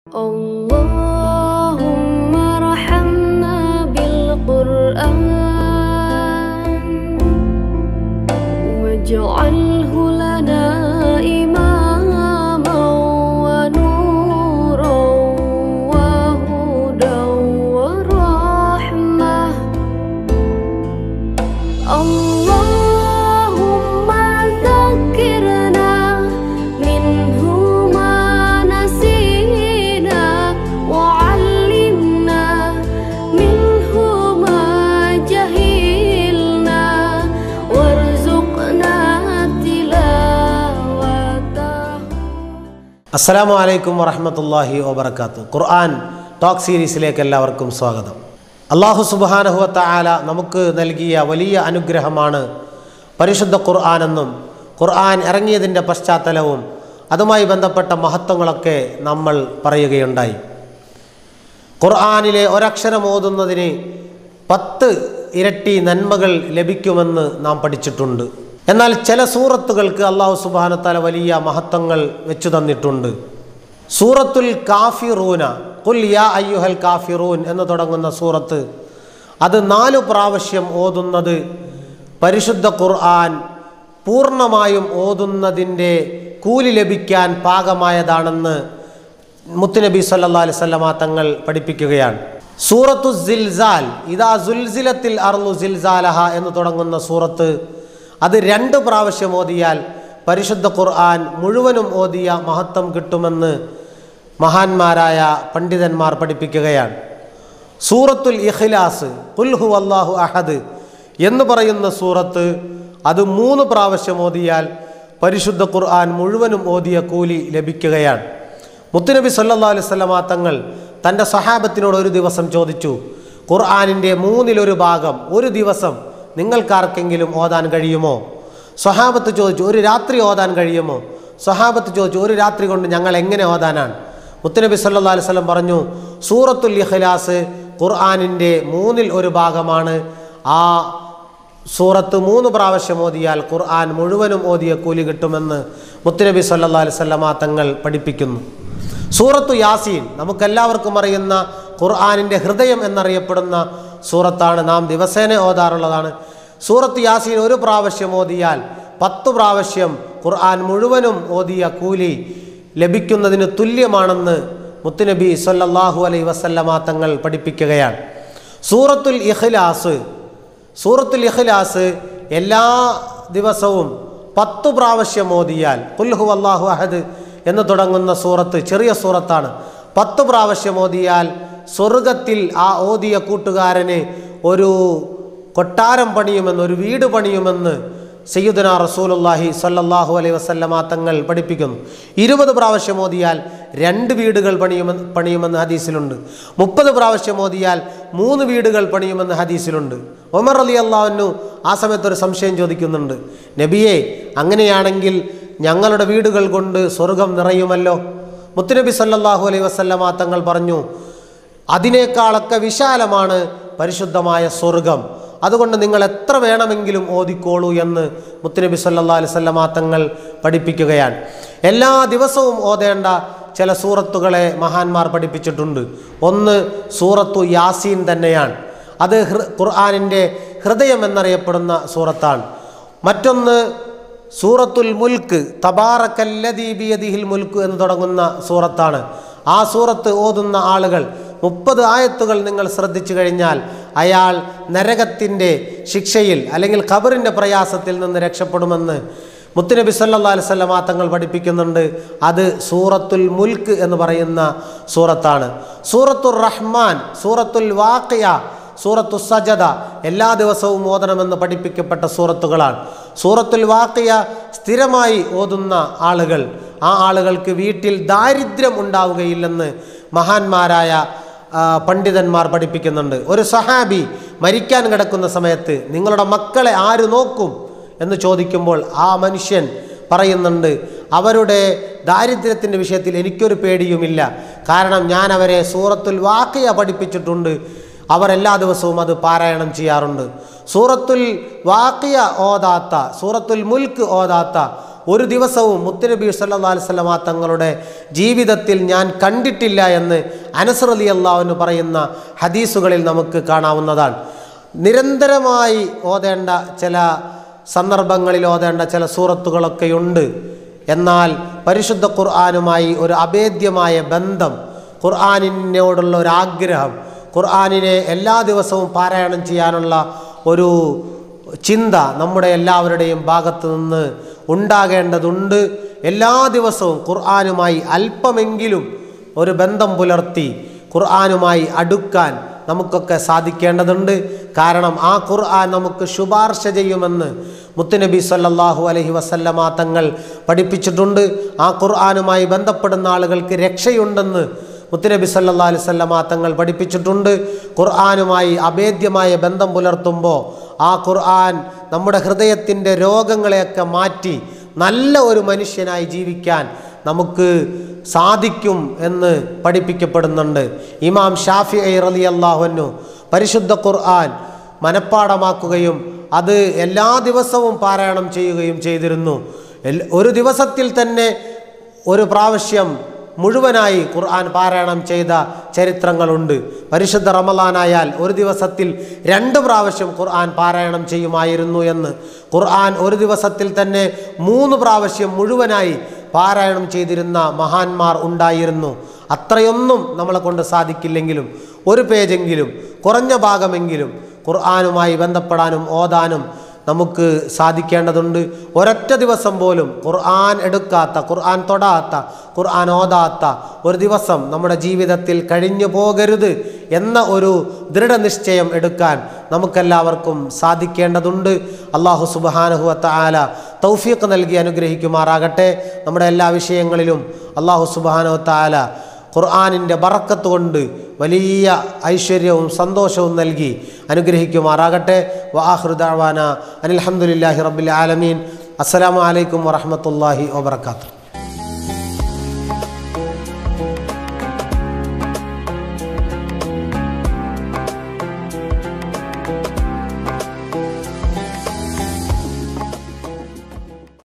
اللهم ارحمنا بالقرآن واجعله لنا إماما ونورا وهدى ورحمة اللهم ذكرنا منه ما نسينا وعلمنا منه ما جهلنا وارزقنا تلاوته അസ്സലാമു അലൈക്കും വറഹമത്തല്ലാഹി വബർക്കാത്തു ഖുർആൻ ടോക്ക് സീരീസിലേക്ക് എല്ലാവർക്കും സ്വാഗതം അള്ളാഹു സുബാനഹുവത്ത ആല നമുക്ക് നൽകിയ വലിയ അനുഗ്രഹമാണ് പരിശുദ്ധ ഖുർആൻ എന്നും ഖുർആൻ ഇറങ്ങിയതിൻ്റെ പശ്ചാത്തലവും അതുമായി ബന്ധപ്പെട്ട മഹത്വങ്ങളൊക്കെ നമ്മൾ പറയുകയുണ്ടായി ഖുർആാനിലെ ഒരക്ഷരം ഓതുന്നതിന് പത്ത് ഇരട്ടി നന്മകൾ ലഭിക്കുമെന്ന് നാം പഠിച്ചിട്ടുണ്ട് എന്നാൽ ചില സൂറത്തുകൾക്ക് അള്ളാഹു സുബാനത്താല വലിയ മഹത്വങ്ങൾ വെച്ചു തന്നിട്ടുണ്ട് സൂറത്തുൽ കാഫിറൂന കുൽ യാ അയ്യുഹൽ കാഫിറൂൻ എന്ന് തുടങ്ങുന്ന സൂറത്ത് അത് നാലു പ്രാവശ്യം ഓതുന്നത് പരിശുദ്ധ ഖുർആൻ പൂർണ്ണമായും ഓതുന്നതിൻ്റെ കൂലി ലഭിക്കാൻ പാകമായതാണെന്ന് മുത്തുനബി സല്ലാ അലിസ്വല്ലമ തങ്ങൾ പഠിപ്പിക്കുകയാണ് സൂറത്തു സിൽസാൽ ഇതാ സുൽസിലത്തിൽ അർലു സിൽസാലഹ എന്ന് തുടങ്ങുന്ന സൂറത്ത് അത് രണ്ട് പ്രാവശ്യം ഓതിയാൽ പരിശുദ്ധ ഖുർആൻ മുഴുവനും ഓതിയ മഹത്വം കിട്ടുമെന്ന് മഹാന്മാരായ പണ്ഡിതന്മാർ പഠിപ്പിക്കുകയാണ് സൂറത്തുൽ ഇഖ്ലാസ് കുൽഹു അള്ളാഹു അഹദ് എന്ന് പറയുന്ന സൂറത്ത് അത് മൂന്ന് പ്രാവശ്യം ഓതിയാൽ പരിശുദ്ധ ഖുർആൻ മുഴുവനും ഓതിയ കൂലി ലഭിക്കുകയാണ് മുത്തുനബി സല്ലാ അലൈഹി സ്വലമാ തങ്ങൾ തൻ്റെ സഹാബത്തിനോട് ഒരു ദിവസം ചോദിച്ചു ഖുർആാനിൻ്റെ മൂന്നിലൊരു ഭാഗം ഒരു ദിവസം നിങ്ങൾക്കാർക്കെങ്കിലും ഓതാൻ കഴിയുമോ സ്വഹാബത്ത് ചോദിച്ചു ഒരു രാത്രി ഓതാൻ കഴിയുമോ സ്വഹാബത്ത് ചോദിച്ചു ഒരു രാത്രി കൊണ്ട് ഞങ്ങൾ എങ്ങനെ ഓതാനാണ് മുത്തുനബി സല്ലാ അലൈഹി സ്വലം പറഞ്ഞു സൂറത്തുൽ ഇഖ്ലാസ് ഖുർആാനിൻ്റെ മൂന്നിൽ ഒരു ഭാഗമാണ് ആ സൂറത്ത് മൂന്ന് പ്രാവശ്യം ഓതിയാൽ ഖുർആൻ മുഴുവനും ഓതിയ കൂലി കിട്ടുമെന്ന് മുത്തുനബി സല്ലാ അലൈഹി സ്വലമാ തങ്ങൾ പഠിപ്പിക്കുന്നു സൂറത്തു യാസീൻ നമുക്കെല്ലാവർക്കും അറിയുന്ന ഖുർആാനിൻ്റെ ഹൃദയം എന്നറിയപ്പെടുന്ന സൂറത്താണ് നാം ദിവസേന ഓതാറുള്ളതാണ് സൂറത്ത് യാസീൻ ഒരു പ്രാവശ്യം ഓതിയാൽ പത്ത് പ്രാവശ്യം ഖുർആൻ മുഴുവനും ഓതിയ കൂലി ലഭിക്കുന്നതിന് തുല്യമാണെന്ന് മുത്തുനബി സല്ലല്ലാഹു അലൈ വസല്ലമ തങ്ങൾ പഠിപ്പിക്കുകയാണ് സൂറത്തുൽ ഇഖ്ലാസ് സൂറത്തുൽ ഇഖ്ലാസ് എല്ലാ ദിവസവും പത്തു പ്രാവശ്യം ഓതിയാൽ കുൽഹു അള്ളാഹു അഹദ് എന്ന് തുടങ്ങുന്ന സൂറത്ത് ചെറിയ സൂറത്താണ് പത്ത് പ്രാവശ്യം ഓതിയാൽ സ്വർഗത്തിൽ ആ ഓതിയ കൂട്ടുകാരന് ഒരു കൊട്ടാരം പണിയുമെന്ന് ഒരു വീട് പണിയുമെന്ന് സയ്യുദന റസൂലുല്ലാഹി സല്ലല്ലാഹു അലൈഹി വസല്ലമ തങ്ങൾ പഠിപ്പിക്കുന്നു ഇരുപത് പ്രാവശ്യം ഓതിയാൽ രണ്ട് വീടുകൾ പണിയുമെന്ന് പണിയുമെന്ന് ഹദീസിലുണ്ട് മുപ്പത് പ്രാവശ്യം ഓതിയാൽ മൂന്ന് വീടുകൾ പണിയുമെന്ന് ഹദീസിലുണ്ട് ഒമർ അലി അള്ളാഹുനു ആ സമയത്ത് ഒരു സംശയം ചോദിക്കുന്നുണ്ട് നബിയെ അങ്ങനെയാണെങ്കിൽ ഞങ്ങളുടെ വീടുകൾ കൊണ്ട് സ്വർഗം നിറയുമല്ലോ മുത്തുനബി സല്ലല്ലാഹു അലൈഹി വസല്ലമ തങ്ങൾ പറഞ്ഞു അതിനേക്കാളൊക്കെ വിശാലമാണ് പരിശുദ്ധമായ സ്വർഗം അതുകൊണ്ട് നിങ്ങൾ എത്ര വേണമെങ്കിലും ഓതിക്കോളൂ എന്ന് മുത്തുനബി സല്ലാ അലിസ്വല്ലമ തങ്ങൾ പഠിപ്പിക്കുകയാണ് എല്ലാ ദിവസവും ഓതേണ്ട ചില സൂറത്തുകളെ മഹാന്മാർ പഠിപ്പിച്ചിട്ടുണ്ട് ഒന്ന് സൂറത്തു യാസീൻ തന്നെയാണ് അത് ഹൃ ഖുർആാനിൻ്റെ ഹൃദയം എന്നറിയപ്പെടുന്ന സൂറത്താണ് മറ്റൊന്ന് സൂറത്തുൽ മുൽക്ക് തബാറക്കല്ലദീബിയദിഹിൽ മുൽക്ക് എന്ന് തുടങ്ങുന്ന സൂറത്താണ് ആ സൂറത്ത് ഓതുന്ന ആളുകൾ മുപ്പത് ആയത്തുകൾ നിങ്ങൾ ശ്രദ്ധിച്ചു കഴിഞ്ഞാൽ അയാൾ നരകത്തിൻ്റെ ശിക്ഷയിൽ അല്ലെങ്കിൽ ഖബറിൻ്റെ പ്രയാസത്തിൽ നിന്ന് രക്ഷപ്പെടുമെന്ന് മുത്തുനബി സല്ലാ അലിസ്വല്ലമ തങ്ങൾ പഠിപ്പിക്കുന്നുണ്ട് അത് സൂറത്തുൽ മുൽക്ക് എന്ന് പറയുന്ന സൂറത്താണ് സൂറത്തുൽ റഹ്മാൻ സൂറത്തുൽ വാക്കിയ സൂറത്തു സജദ എല്ലാ ദിവസവും ഓതണമെന്ന് പഠിപ്പിക്കപ്പെട്ട സൂറത്തുകളാണ് സൂറത്തുൽ വാക്കിയ സ്ഥിരമായി ഓതുന്ന ആളുകൾ ആ ആളുകൾക്ക് വീട്ടിൽ ദാരിദ്ര്യം ഉണ്ടാവുകയില്ലെന്ന് മഹാന്മാരായ പണ്ഡിതന്മാർ പഠിപ്പിക്കുന്നുണ്ട് ഒരു സഹാബി മരിക്കാൻ കിടക്കുന്ന സമയത്ത് നിങ്ങളുടെ മക്കളെ ആര് നോക്കും എന്ന് ചോദിക്കുമ്പോൾ ആ മനുഷ്യൻ പറയുന്നുണ്ട് അവരുടെ ദാരിദ്ര്യത്തിൻ്റെ വിഷയത്തിൽ എനിക്കൊരു പേടിയുമില്ല കാരണം ഞാൻ അവരെ സൂറത്തുൽ വാക്കിയ പഠിപ്പിച്ചിട്ടുണ്ട് അവർ എല്ലാ ദിവസവും അത് പാരായണം ചെയ്യാറുണ്ട് സൂറത്തുൽ വാക്കിയ ഓതാത്ത സൂറത്തുൽ മുൽക്ക് ഓതാത്ത ഒരു ദിവസവും മുത്തുനബി സല്ലാ അലിസ്ലമ തങ്ങളുടെ ജീവിതത്തിൽ ഞാൻ കണ്ടിട്ടില്ല എന്ന് അനസർ അലി അള്ളാഹുവിന് പറയുന്ന ഹദീസുകളിൽ നമുക്ക് കാണാവുന്നതാണ് നിരന്തരമായി ഓതേണ്ട ചില സന്ദർഭങ്ങളിൽ ഓതേണ്ട ചില സൂറത്തുകളൊക്കെയുണ്ട് എന്നാൽ പരിശുദ്ധ ഖുർആാനുമായി ഒരു അഭേദ്യമായ ബന്ധം ഖുർആാനിനോടുള്ള ഒരു ആഗ്രഹം ഖുർആാനിനെ എല്ലാ ദിവസവും പാരായണം ചെയ്യാനുള്ള ഒരു ചിന്ത നമ്മുടെ എല്ലാവരുടെയും ഭാഗത്ത് നിന്ന് ഉണ്ടാകേണ്ടതുണ്ട് എല്ലാ ദിവസവും ഖുർആാനുമായി അല്പമെങ്കിലും ഒരു ബന്ധം പുലർത്തി ഖുർആാനുമായി അടുക്കാൻ നമുക്കൊക്കെ സാധിക്കേണ്ടതുണ്ട് കാരണം ആ ഖുർആൻ നമുക്ക് ശുപാർശ ചെയ്യുമെന്ന് മുത്തുനബി സല്ലല്ലാഹു അലൈഹി വസല്ലമ തങ്ങൾ പഠിപ്പിച്ചിട്ടുണ്ട് ആ ഖുർആനുമായി ബന്ധപ്പെടുന്ന ആളുകൾക്ക് രക്ഷയുണ്ടെന്ന് മുത്തുനബി സല്ലല്ലാഹു അലൈഹി വസല്ലമ തങ്ങൾ പഠിപ്പിച്ചിട്ടുണ്ട് ഖുർആനുമായി അഭേദ്യമായ ബന്ധം പുലർത്തുമ്പോൾ ആ ഖുർആൻ നമ്മുടെ ഹൃദയത്തിൻ്റെ രോഗങ്ങളെയൊക്കെ മാറ്റി നല്ല ഒരു മനുഷ്യനായി ജീവിക്കാൻ നമുക്ക് സാധിക്കും എന്ന് പഠിപ്പിക്കപ്പെടുന്നുണ്ട് ഇമാം ഷാഫി റലി അള്ളാഹുനു പരിശുദ്ധ ഖുർആൻ മനഃപ്പാടമാക്കുകയും അത് എല്ലാ ദിവസവും പാരായണം ചെയ്യുകയും ചെയ്തിരുന്നു എൽ- ഒരു ദിവസത്തിൽ തന്നെ ഒരു പ്രാവശ്യം മുഴുവനായി ഖുർആൻ പാരായണം ചെയ്ത ചരിത്രങ്ങളുണ്ട് പരിശുദ്ധ റമലാനായാൽ ഒരു ദിവസത്തിൽ രണ്ട് പ്രാവശ്യം ഖുർആൻ പാരായണം ചെയ്യുമായിരുന്നു എന്ന് ഖുർആൻ ഒരു ദിവസത്തിൽ തന്നെ മൂന്ന് പ്രാവശ്യം മുഴുവനായി പാരായണം ചെയ്തിരുന്ന മഹാന്മാർ ഉണ്ടായിരുന്നു അത്രയൊന്നും നമ്മളെ കൊണ്ട് സാധിക്കില്ലെങ്കിലും ഒരു പേജെങ്കിലും കുറഞ്ഞ ഭാഗമെങ്കിലും ഖുർആനുമായി ബന്ധപ്പെടാനും ഓതാനും നമുക്ക് സാധിക്കേണ്ടതുണ്ട് ഒരൊറ്റ ദിവസം പോലും ഖുർആൻ എടുക്കാത്ത ഖുർആൻ തൊടാത്ത ഖുർആൻ ഓതാത്ത ഒരു ദിവസം നമ്മുടെ ജീവിതത്തിൽ കഴിഞ്ഞു പോകരുത് എന്ന ഒരു ദൃഢനിശ്ചയം എടുക്കാൻ നമുക്കെല്ലാവർക്കും സാധിക്കേണ്ടതുണ്ട് അള്ളാഹു സുബാനഹുവത്ത ആല തൗഫീഖ് നൽകി അനുഗ്രഹിക്കുമാറാകട്ടെ നമ്മുടെ എല്ലാ വിഷയങ്ങളിലും അള്ളാഹു സുബാനഹുവത്ത ആല ഖുർആാനിൻ്റെ ബറക്കത്ത് കൊണ്ട് വലിയ ഐശ്വര്യവും സന്തോഷവും നൽകി അനുഗ്രഹിക്കുമാറാകട്ടെ വാഹൃദാവാന അനിൽഹമുല്ലാഹി റബ്ബിൽ ആലമീൻ അസ്സലാമു അലൈക്കും വറഹമത്തല്ലാഹി വബർക്കാത്തു